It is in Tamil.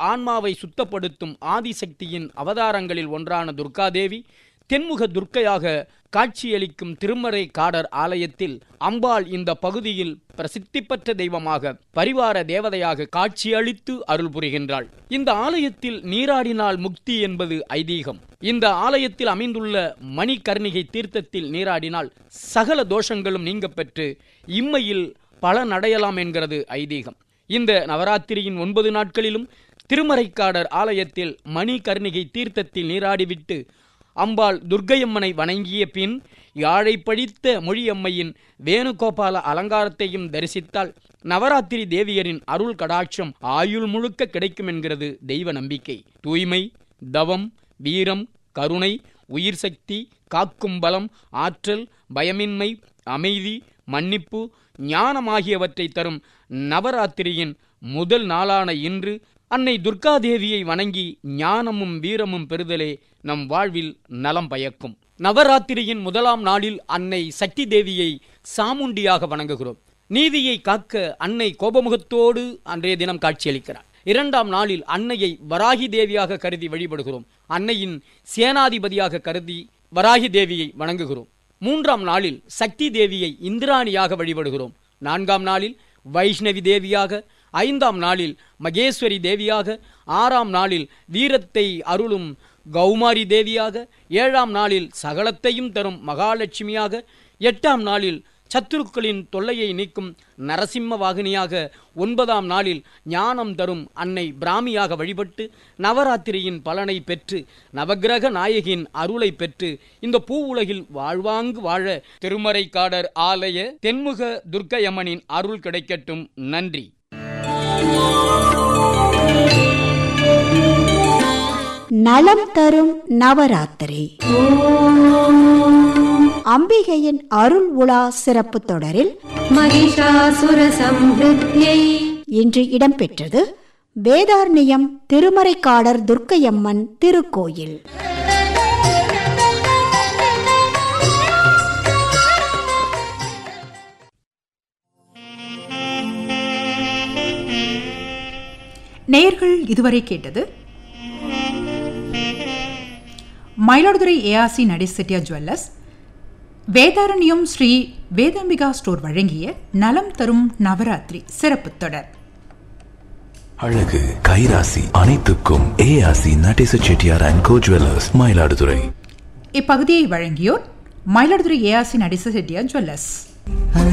ஆன்மாவை சுத்தப்படுத்தும் ஆதிசக்தியின் அவதாரங்களில் ஒன்றான துர்காதேவி தென்முக துர்க்கையாக காட்சியளிக்கும் திருமறை காடர் ஆலயத்தில் அம்பாள் இந்த பகுதியில் பிரசித்தி பெற்ற தெய்வமாக பரிவார தேவதையாக காட்சியளித்து அருள் புரிகின்றாள் இந்த ஆலயத்தில் நீராடினால் முக்தி என்பது ஐதீகம் இந்த ஆலயத்தில் அமைந்துள்ள மணிகர்ணிகை தீர்த்தத்தில் நீராடினால் சகல தோஷங்களும் நீங்க பெற்று இம்மையில் பலனடையலாம் என்கிறது ஐதீகம் இந்த நவராத்திரியின் ஒன்பது நாட்களிலும் திருமறைக்காடர் ஆலயத்தில் மணிகர்ணிகை தீர்த்தத்தில் நீராடிவிட்டு அம்பாள் துர்க்கையம்மனை வணங்கிய பின் யாழை படித்த மொழியம்மையின் வேணுகோபால அலங்காரத்தையும் தரிசித்தால் நவராத்திரி தேவியரின் அருள் கடாட்சம் ஆயுள் முழுக்க கிடைக்கும் என்கிறது தெய்வ நம்பிக்கை தூய்மை தவம் வீரம் கருணை உயிர் சக்தி காக்கும் பலம் ஆற்றல் பயமின்மை அமைதி மன்னிப்பு ஞானம் ஆகியவற்றை தரும் நவராத்திரியின் முதல் நாளான இன்று அன்னை துர்காதேவியை வணங்கி ஞானமும் வீரமும் பெறுதலே நம் வாழ்வில் நலம் பயக்கும் நவராத்திரியின் முதலாம் நாளில் அன்னை சக்தி தேவியை சாமுண்டியாக வணங்குகிறோம் நீதியை காக்க அன்னை கோபமுகத்தோடு அன்றைய தினம் காட்சியளிக்கிறார் இரண்டாம் நாளில் அன்னையை வராகி தேவியாக கருதி வழிபடுகிறோம் அன்னையின் சேனாதிபதியாக கருதி வராகி தேவியை வணங்குகிறோம் மூன்றாம் நாளில் சக்தி தேவியை இந்திராணியாக வழிபடுகிறோம் நான்காம் நாளில் வைஷ்ணவி தேவியாக ஐந்தாம் நாளில் மகேஸ்வரி தேவியாக ஆறாம் நாளில் வீரத்தை அருளும் கௌமாரி தேவியாக ஏழாம் நாளில் சகலத்தையும் தரும் மகாலட்சுமியாக எட்டாம் நாளில் சத்துருக்களின் தொல்லையை நீக்கும் நரசிம்ம வாகினியாக ஒன்பதாம் நாளில் ஞானம் தரும் அன்னை பிராமியாக வழிபட்டு நவராத்திரியின் பலனை பெற்று நவக்கிரக நாயகியின் அருளை பெற்று இந்த பூ உலகில் வாழ்வாங்கு வாழ திருமறைக்காடர் ஆலய தென்முக துர்க்கையம்மனின் அருள் கிடைக்கட்டும் நன்றி நலம் தரும் நவராத்திரி அம்பிகையின் அருள் உலா சிறப்பு தொடரில் महिषासुरसंहृत्यै இன்று இடம்பெற்றது வேதார்ணியம் திருமறைக்காடர் துர்க்கையம்மன் திருக்கோயில் நேயர்கள் இதுவரை கேட்டது மயிலாடுதுறை ஏஆர்சி நடிசெட்டியா ஜுவல்லர்ஸ் வேதாரண்யம் ஸ்ரீ வேதாம்பிகா ஸ்டோர் வழங்கிய நலம் தரும் நவராத்திரி சிறப்பு தொடர் அழகு கைராசி அனைத்துக்கும் ARC Natesa Chettiar and co jewellers Mayiladuthurai இப்பகுதியை வழங்கியோர் மயிலாடுதுறை ஏஆர்சி நடிச செட்டியா ஜுவல்லர்ஸ்